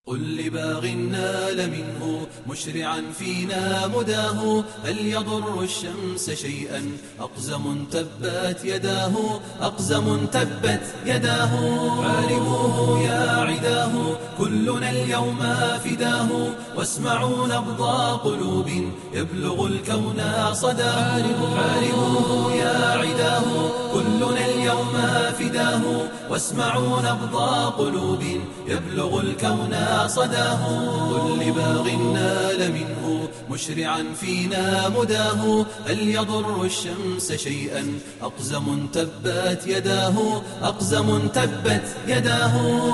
قل لباغ نال منه مشرعا فينا مداه هل يضر الشمس شيئا أقزم تبت يداه أقزم تبت يداه عارموه يا عداه كلنا اليوم فداه واسمعوا نبض قلوب يبلغ الكون صدى عارموه يا عداه كلنا اليوم فداه واسمعوا نبض قلوب يبلغ الكون صداه قل لباغ نال منه مشرعا فينا مداه هل يضر الشمس شيئا أقزم تبت يداه أقزم تبت يداه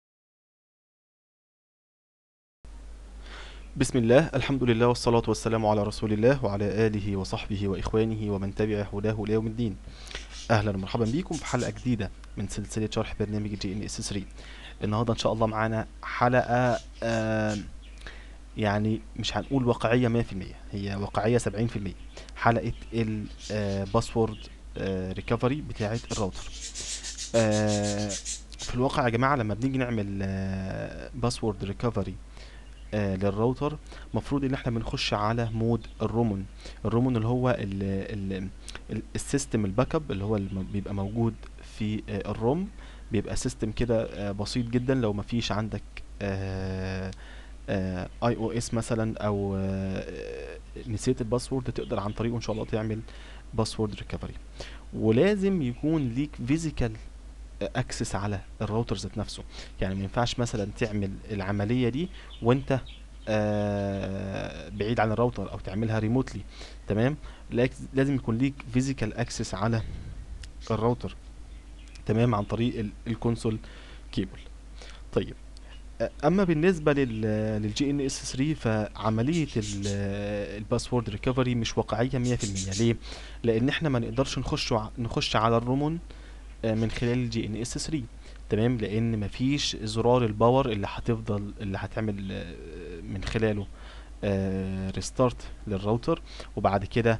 بسم الله الحمد لله والصلاة والسلام على رسول الله وعلى آله وصحبه وإخوانه ومن تبع هداه إلى يوم الدين أهلا ومرحبا بكم في حلقة جديدة من سلسلة شرح برنامج جي ان اس 3 النهاردة إن شاء الله معانا حلقة آه يعني مش هنقول واقعية 100% هي واقعية 70% حلقة الباسورد ريكفري بتاعة الراوتر آه في الواقع يا جماعة لما بنيجي نعمل باسورد ريكفري آه للراوتر مفروض ان احنا بنخش على مود الرومون الرومون اللي هو ال ال ال السيستم الباك اب اللي هو اللي بيبقى موجود في آه الروم بيبقى سيستم كده آه بسيط جدا لو ما فيش عندك اي او اس مثلا او نسيت الباسورد تقدر عن طريقه ان شاء الله تعمل باسورد ريكفري ولازم يكون ليك فيزيكال اكسس على الراوتر ذات نفسه يعني ما ينفعش مثلا تعمل العمليه دي وانت آه بعيد عن الراوتر او تعملها ريموتلي تمام لازم يكون ليك فيزيكال اكسس على الراوتر تمام عن طريق الكونسول كيبل طيب اما بالنسبه للجي ان اس 3 فعمليه الباسورد ريكفري مش واقعيه 100% ليه لان احنا ما نقدرش نخش نخش على الرومون من خلال الجي ان اس 3 تمام لان مفيش زرار الباور اللي هتفضل اللي هتعمل من خلاله ريستارت للراوتر وبعد كده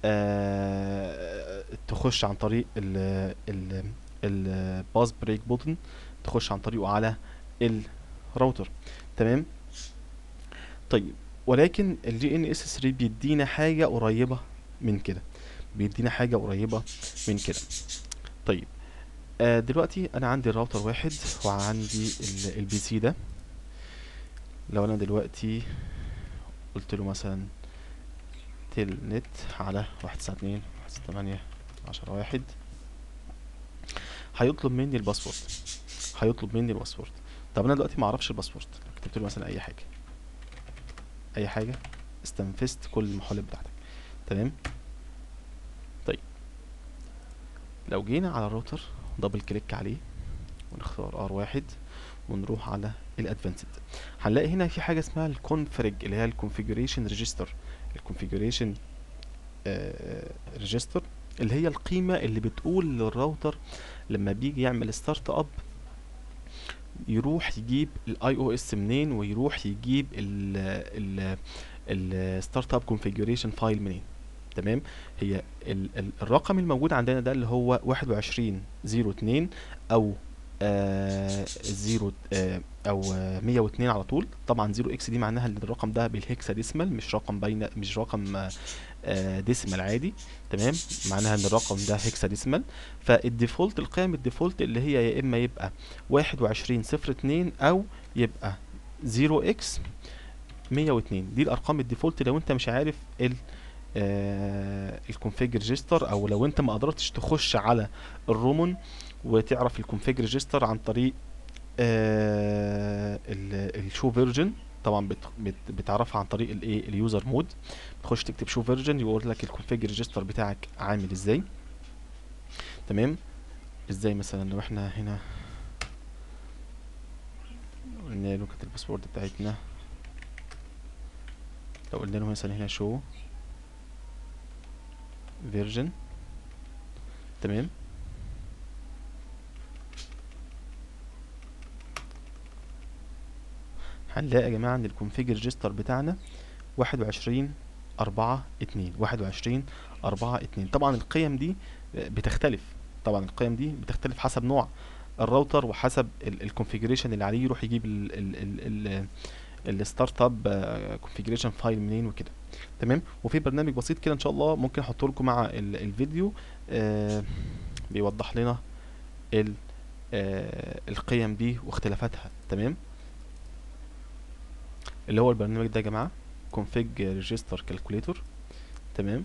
تخش عن طريق ال الباس بريك بوتن تخش عن طريقه على الراوتر تمام طيب ولكن الجي ان اس 3 بيدينا حاجه قريبه من كده بيدينا حاجه قريبه من كده طيب آه دلوقتي انا عندي الراوتر واحد وعندي البي سي ده لو انا دلوقتي قلت له مثلا تيل نت على واحد تسعة اتنين واحد ستة تمانية عشرة واحد هيطلب مني الباسورد هيطلب مني الباسورد طب انا دلوقتي معرفش الباسورد كتبت له مثلا اي حاجة اي حاجة استنفذت كل المحاولات بتاعتك تمام طيب لو جينا على الراوتر دبل كليك عليه ونختار ار واحد ونروح على الادفانسد هنلاقي هنا في حاجه اسمها الكونفرج اللي هي الكونفيجريشن ريجستر الكونفيجريشن ريجستر اللي هي القيمه اللي بتقول للراوتر لما بيجي يعمل ستارت اب يروح يجيب الاي او اس منين ويروح يجيب ال الستارت اب كونفيجريشن فايل منين تمام هي ال ال الرقم الموجود عندنا ده اللي هو واحد وعشرين زيرو اتنين او آه زيرو آه او مية واتنين على طول طبعا زيرو اكس دي معناها ان الرقم ده بالهكسا ديسمال مش رقم بين مش رقم آه ديسمال عادي تمام معناها ان الرقم ده هكسا ديسمال فالديفولت القيم الديفولت اللي هي يا اما يبقى واحد وعشرين صفر اتنين او يبقى زيرو اكس مية واتنين دي الارقام الديفولت لو انت مش عارف ال آه الكونفيج ريجستر او لو انت ما قدرتش تخش على الرومون وتعرف الكونفيج ريجستر عن طريق آه الشو فيرجن طبعا بت بت بتعرفها عن طريق الايه اليوزر مود تخش تكتب شو فيرجن يقول لك الكونفيج ريجستر بتاعك عامل ازاي تمام ازاي مثلا لو احنا هنا قلنا له كانت الباسورد بتاعتنا لو قلنا له مثلا هنا شو فيرجن تمام هنلاقي يا جماعة ان الكونفيج ريجستر بتاعنا واحد وعشرين أربعة اتنين واحد وعشرين أربعة اتنين طبعا القيم دي بتختلف طبعا القيم دي بتختلف حسب نوع الراوتر وحسب الكونفيجريشن اللي عليه يروح يجيب الستارت اب كونفيجريشن فايل منين وكده تمام وفي برنامج بسيط كده ان شاء الله ممكن احطه لكم مع ال- الفيديو آه بيوضح لنا ال آه القيم دي واختلافاتها تمام اللي هو البرنامج ده يا جماعه config register calculator تمام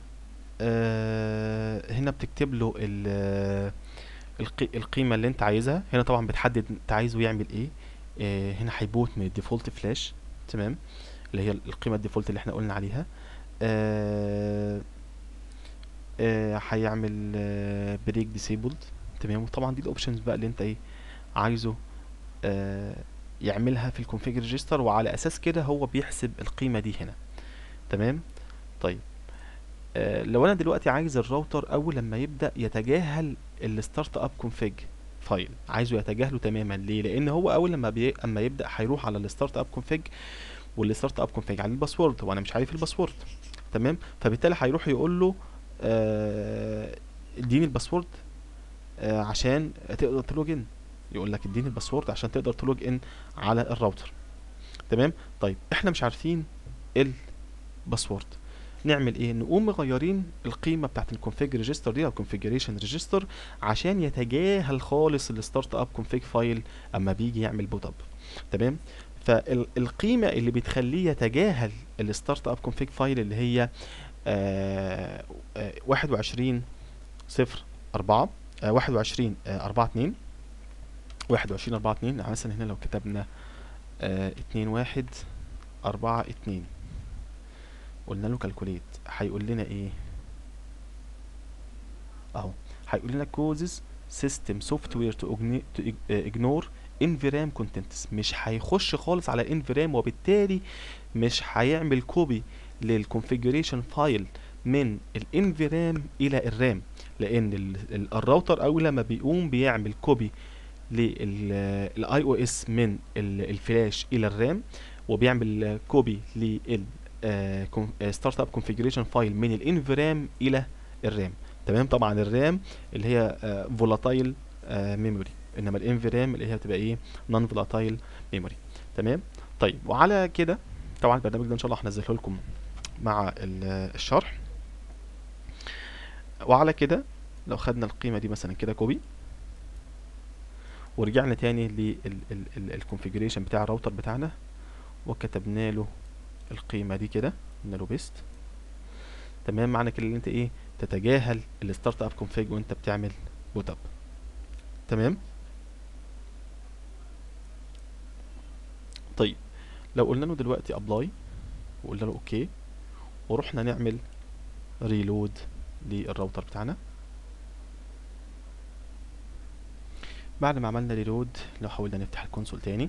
آه هنا بتكتب له ال- القي القيمة اللي انت عايزها هنا طبعا بتحدد انت عايزه يعمل ايه آه هنا هيبوت من الديفولت فلاش تمام اللي هي القيمة الديفولت اللي احنا قلنا عليها آه آه هيعمل آه بريك ديسيبلد تمام وطبعا دي الاوبشنز بقى اللي انت ايه عايزه آه يعملها في الكونفيج ريجستر وعلى اساس كده هو بيحسب القيمة دي هنا تمام طيب آه لو انا دلوقتي عايز الراوتر اول لما يبدا يتجاهل الستارت اب كونفيج فايل عايزه يتجاهله تماما ليه لان هو اول لما بي... اما يبدا هيروح على الستارت اب كونفيج والستارت اب كونفيج عليه الباسورد وانا مش عارف الباسورد تمام فبالتالي هيروح يقول له آه، اديني الباسورد آه، عشان تقدر تلوج ان يقول لك اديني الباسورد عشان تقدر تلوج ان على الراوتر تمام طيب احنا مش عارفين الباسورد نعمل ايه نقوم مغيرين القيمه بتاعت الكونفيج ريجستر دي او الكونفيجريشن ريجستر عشان يتجاهل خالص الستارت اب كونفيج فايل اما بيجي يعمل بوت اب تمام فالقيمه اللي بتخليه يتجاهل الستارت اب كونفيج فايل اللي هي آه آه 21 0 4 آه 21 آه 4 2 21 4 2 مثلا هنا لو كتبنا آه 2 1 4 2 قلنا له كالكوليت هيقول لنا ايه اهو هيقول لنا causes system software to igni- to ig- آه، ignore envram contents مش هيخش خالص على envram وبالتالي مش هيعمل كوبي للconfiguration فايل من الانفرام الى الرام لان ال- ال- الراوتر اول لما بيقوم بيعمل كوبي للاي او اس من ال- الفلاش الى الرام وبيعمل كوبي لل ستارت اب كونفيجريشن فايل من الانفرام الى الرام تمام طبعا الرام اللي هي فولاتايل ميموري انما الانفرام اللي هي بتبقى ايه نون فولاتايل ميموري تمام طيب وعلى كده طبعا البرنامج ده ان شاء الله هنزله لكم مع ال- الشرح وعلى كده لو خدنا القيمه دي مثلا كده كوبي ورجعنا تاني للكونفيجريشن بتاع الراوتر بتاعنا وكتبنا له القيمه دي كده قلنا له بيست تمام معنى كده ان انت ايه تتجاهل الستارت اب كونفيج وانت بتعمل بوت اب تمام طيب لو قلنا له دلوقتي ابلاي وقلنا له اوكي ورحنا نعمل ريلود للراوتر بتاعنا بعد ما عملنا ريلود لو حاولنا نفتح الكونسول تاني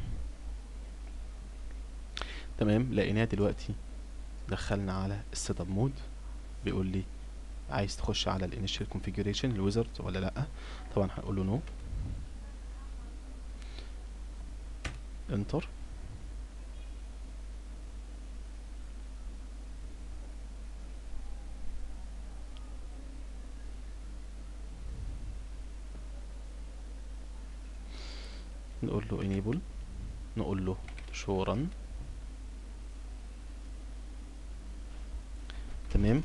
تمام لقيناه دلوقتي دخلنا على السيت اب مود بيقول لي عايز تخش على الانيشال كونفيجريشن الويزرد ولا لا طبعا هنقول له نو انتر نقول له enable نقول له show run تمام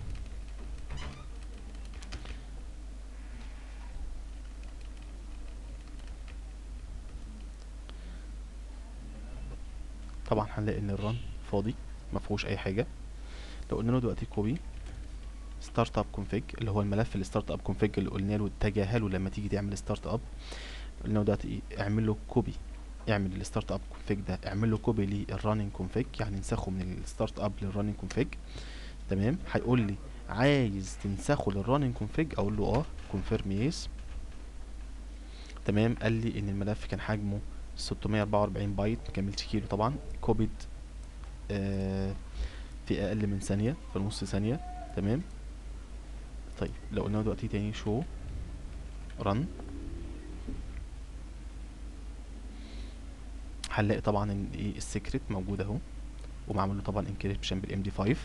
طبعا هنلاقي ان الرن فاضي ما فيهوش اي حاجه لو قلنا له دلوقتي كوبي ستارت اب كونفيج اللي هو الملف الستارت اب كونفيج اللي قلنا له تجاهله لما تيجي تعمل ستارت اب قلنا له دلوقتي ايه اعمل له كوبي اعمل الستارت اب كونفيج ده اعمل له كوبي للرننج كونفيج يعني انسخه من الستارت اب للرننج كونفيج تمام هيقول لي عايز تنسخه للرننج كونفيج اقول له اه كونفيرم يس تمام قال لي ان الملف كان حجمه 644 بايت مكملش كيلو طبعا كوبيد آه في اقل من ثانيه في نص ثانيه تمام طيب لو قلنا دلوقتي تاني شو رن هنلاقي طبعا ان ايه السيكريت موجود اهو ومعمول له طبعا انكريبشن بالام دي 5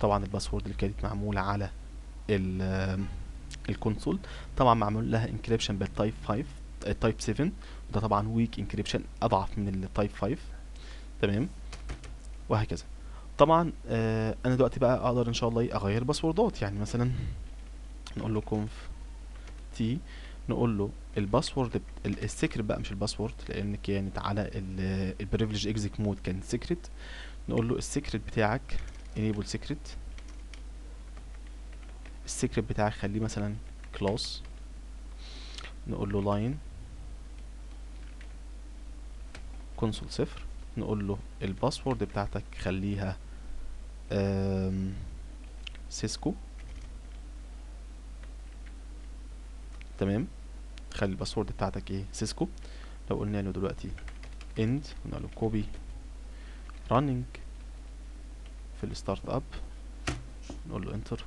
طبعا الباسورد اللي كانت معمولة على ال الكونسول طبعا معمول لها انكريبشن بالتايب 5 تايب 7 وده طبعا ويك انكريبشن اضعف من التايب 5 تمام وهكذا طبعا آه انا دلوقتي بقى اقدر ان شاء الله إيه اغير باسوردات يعني مثلا نقول له conf تي نقول له الباسورد السيكريت بقى مش الباسورد لان كانت على البريفليج اكزيك مود كان سيكريت نقول له السيكريت بتاعك enable secret السيكريت بتاعك خليه مثلا كلاس نقول له لاين كونسول صفر نقول له الباسورد بتاعتك خليها سيسكو تمام خلي الباسورد بتاعتك ايه سيسكو لو قلنا له دلوقتي end قلنا له كوبي running في الستارت اب نقول له انتر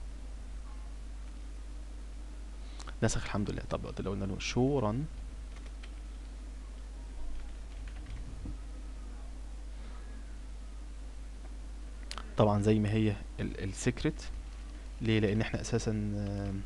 نسخ الحمد لله طب لو قلنا له شو رن طبعا زي ما هي السيكريت ليه لان احنا اساسا آم،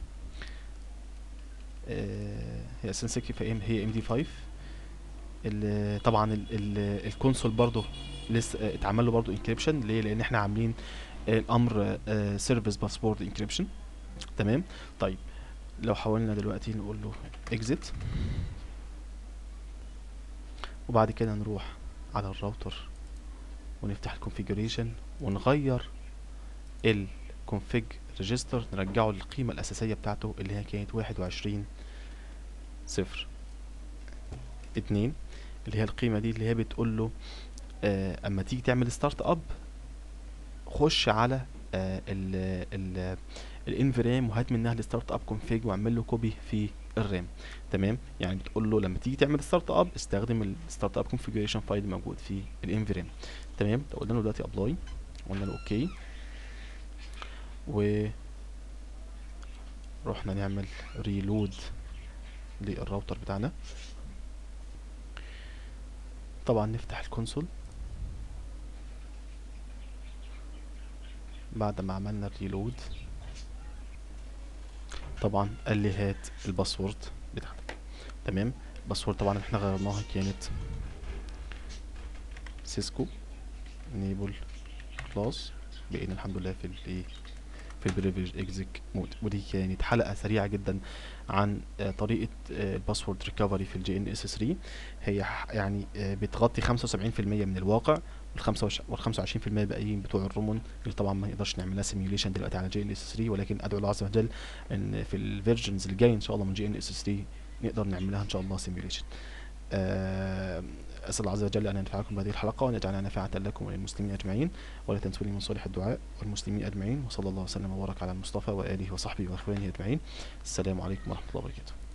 آه، هي اساسا سيكريت فهي هي ام دي 5 ال- طبعا ال- ال- الكونسول برضو لسه آه، اتعمل له برضو انكريبشن ليه لان احنا عاملين آه، الامر سيرفيس باسورد انكريبشن تمام طيب لو حاولنا دلوقتي نقول له اكزيت وبعد كده نروح على الراوتر ونفتح الكونفيجريشن ونغير الكونفيج ريجستر نرجعه للقيمة الأساسية بتاعته اللي هي كانت واحد وعشرين صفر اتنين اللي هي القيمة دي اللي هي بتقول له آه اما تيجي تعمل ستارت اب خش على آه ال ال الانفرام وهات منها الستارت اب كونفيج واعمل له كوبي في الرام تمام يعني بتقول له لما تيجي تعمل ستارت اب استخدم الستارت اب كونفيجريشن فايل موجود في الانفرام تمام لو قلنا له دلوقتي ابلاي قلنا له اوكي و رحنا نعمل ريلود للراوتر بتاعنا طبعا نفتح الكونسول بعد ما عملنا الريلود طبعا قال لي هات الباسورد بتاعتك تمام الباسورد طبعا اللي احنا غيرناها كانت سيسكو انيبل كلاس بقينا الحمد لله في الايه في البريفيج اكزيك مود ودي كانت حلقه سريعه جدا عن آه، طريقه آه، الباسورد ريكفري في الجي ان اس 3 هي ح- يعني آه، بتغطي 75% من الواقع وال 25% الباقيين بتوع الرومون اللي طبعا ما نقدرش نعملها سيميوليشن دلوقتي على جي ان اس 3 ولكن ادعو الله عز وجل ان في الفيرجنز الجاي ان شاء الله من جي ان اس 3 نقدر نعملها ان شاء الله سيميوليشن اسال الله عز وجل ان ينفعكم بهذه الحلقه وان يجعلها نافعه لكم وللمسلمين اجمعين ولا تنسوني من صالح الدعاء والمسلمين اجمعين وصلى الله وسلم وبارك على المصطفى واله وصحبه واخوانه اجمعين السلام عليكم ورحمه الله وبركاته